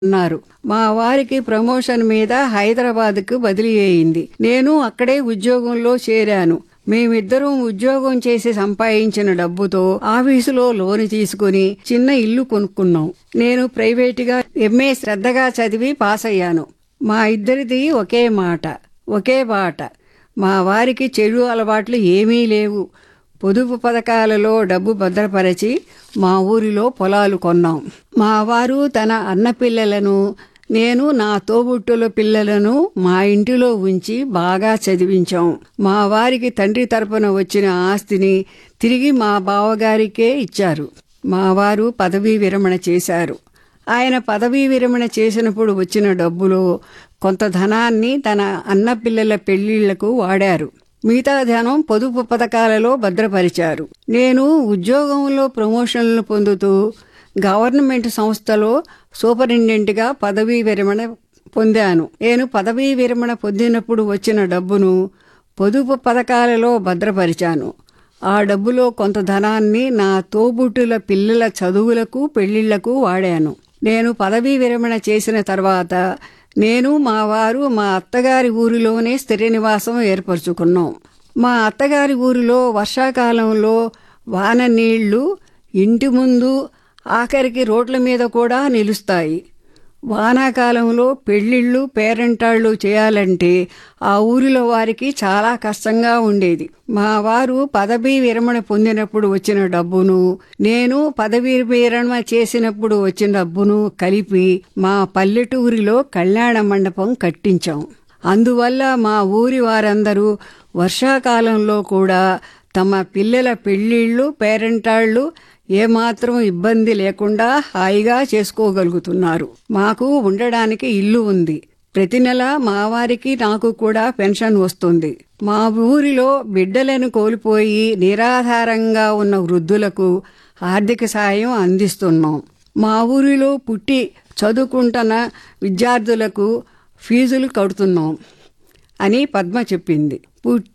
అన్నారు మా వారికి ప్రమోషన్ మీద హైదరాబాద్కు బదిలీ అయింది నేను అక్కడే ఉద్యోగంలో చేరాను మేమిద్దరం ఉద్యోగం చేసి సంపాదించిన డబ్బుతో ఆఫీసులో లోను తీసుకుని చిన్న ఇల్లు కొనుక్కున్నాం నేను ప్రైవేటుగా ఎంఏ శ్రద్ధగా చదివి పాస్ అయ్యాను మా ఇద్దరిది ఒకే మాట ఒకే బాట మా వారికి చెడు అలవాట్లు ఏమీ లేవు పొదుపు పథకాలలో డబ్బు భద్రపరచి మా ఊరిలో పొలాలు కొన్నాం మా వారు తన అన్న పిల్లలను నేను నా తోబుట్టుల పిల్లలను మా ఇంటిలో ఉంచి బాగా చదివించాం మా వారికి తండ్రి తరపున వచ్చిన ఆస్తిని తిరిగి మా బావగారికే ఇచ్చారు మా వారు పదవీ విరమణ చేశారు ఆయన పదవీ విరమణ చేసినప్పుడు వచ్చిన డబ్బులో కొంత ధనాన్ని తన అన్న పిల్లల పెళ్లిళ్లకు వాడారు మిగతా ధనం పొదుపు పథకాలలో భద్రపరిచారు నేను ఉద్యోగంలో ప్రమోషన్లు పొందుతూ గవర్నమెంట్ సంస్థలో సూపరింటెండెంట్గా పదవీ విరమణ పొందాను నేను పదవీ విరమణ పొందినప్పుడు వచ్చిన డబ్బును పొదుపు పథకాలలో భద్రపరిచాను ఆ డబ్బులో కొంత ధనాన్ని నా తోబుట్టుల పిల్లల చదువులకు పెళ్లిళ్లకు వాడాను నేను పదవీ విరమణ చేసిన తర్వాత నేను మా వారు మా అత్తగారి ఊరిలోనే స్థిర నివాసం ఏర్పరచుకున్నాం మా అత్తగారి ఊరిలో వర్షాకాలంలో వాన నీళ్లు ఇంటి ముందు ఆఖరికి రోడ్ల మీద కూడా నిలుస్తాయి వానాకాలంలో పెళ్లిళ్ళు పేరెంటాళ్ళు చేయాలంటే ఆ ఊరిలో వారికి చాలా కష్టంగా ఉండేది మా వారు పదవీ విరమణ పొందినప్పుడు వచ్చిన డబ్బును నేను పదవీ విరమణ చేసినప్పుడు వచ్చిన డబ్బును కలిపి మా పల్లెటూరిలో కళ్యాణ మండపం కట్టించాం అందువల్ల మా ఊరి వారందరూ వర్షాకాలంలో కూడా తమ పిల్లల పెళ్లిళ్ళు పేరెంటాళ్ళు ఏమాత్రం ఇబ్బంది లేకుండా హాయిగా చేసుకోగలుగుతున్నారు మాకు ఉండడానికి ఇల్లు ఉంది ప్రతి నెల మా వారికి నాకు కూడా పెన్షన్ వస్తుంది మా ఊరిలో బిడ్డలను కోల్పోయి నిరాధారంగా ఉన్న వృద్ధులకు ఆర్థిక సాయం అందిస్తున్నాం మా ఊరిలో పుట్టి చదువుకుంటున్న విద్యార్థులకు ఫీజులు కడుతున్నాం అని పద్మ చెప్పింది పుట్టి